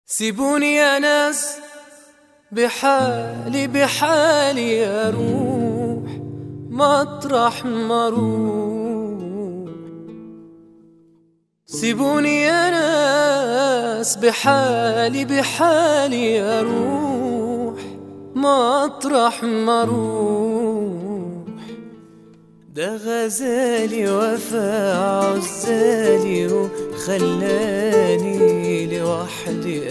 سيبوني يا ناس بحالي بحالي اروح مطرح ما اروح سيبوني يا ناس بحالي بحالي اروح مطرح ما اروح ده غزالي وفا عزالي وخلاني لوحدي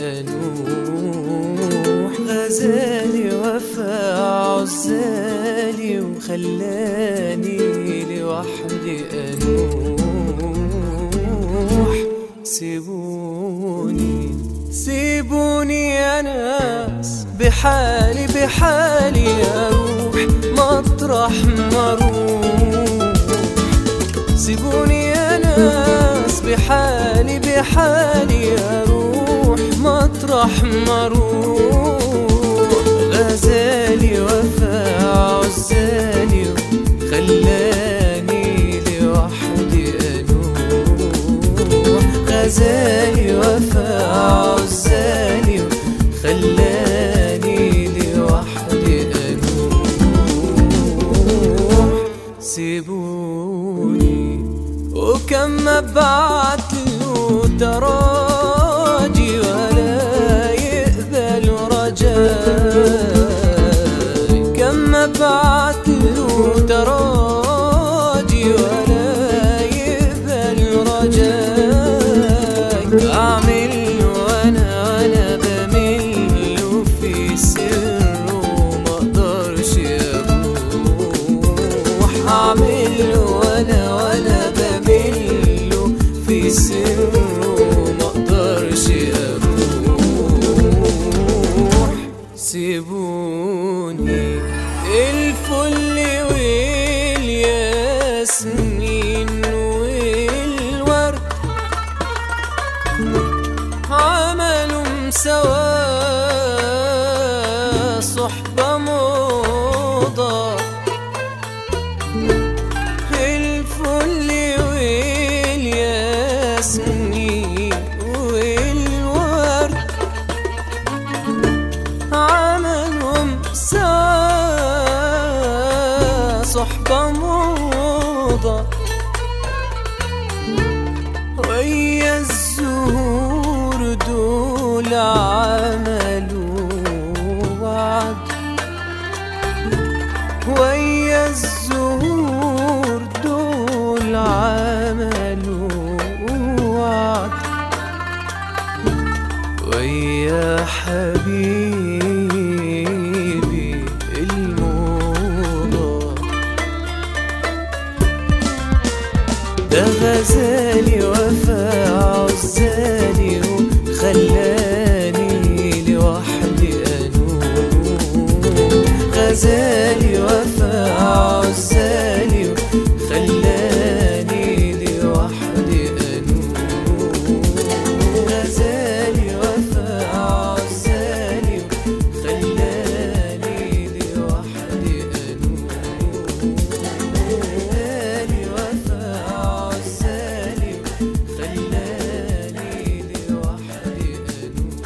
انوح غزالي وفا عزالي وخلاني لوحدي انوح سيبوني سيبوني يا ناس بحالي بحالي اروح مطرح ما اروح سيبوني يا ناس بحالي بحالي اروح مطرح ما اروح غزالي وفا عزالي خلاني لوحدي انوح غزالي وفا عزالي خلاني لوحدي انوح سيبوني وكم ما بعت له تراجي ولا يقبل رجاي كم ما بعت له تراجي ولا يقبل رجاي اعمل وانا وانا بمل في سر وما اقدرش اروح اعمل وانا وانا بمل في سر وما اقدرش اروح سيبوني الفل والياسمين والورد عملوا سوا صحبة موضة الفل والياسمين والورد عملهم سوا صحبة موضة ويا الزهور دول عملوا وعد ويا الزهور دول عملوا وعد ويا حبيبي الموضة ده غزالي وفا عزالي وخلاني لوحدي انوح غزالي وفا عزالي وخلاني لوحدي انوح غزالي وفا عزالي وخلاني لوحدي انوح غزالي وفا عزالي خلاني لوحدي انوح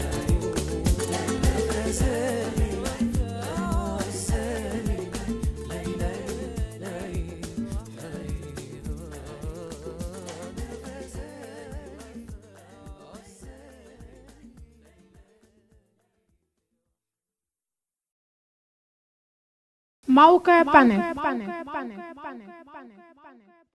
غزالي وفا عزالي ليلى موقع بانل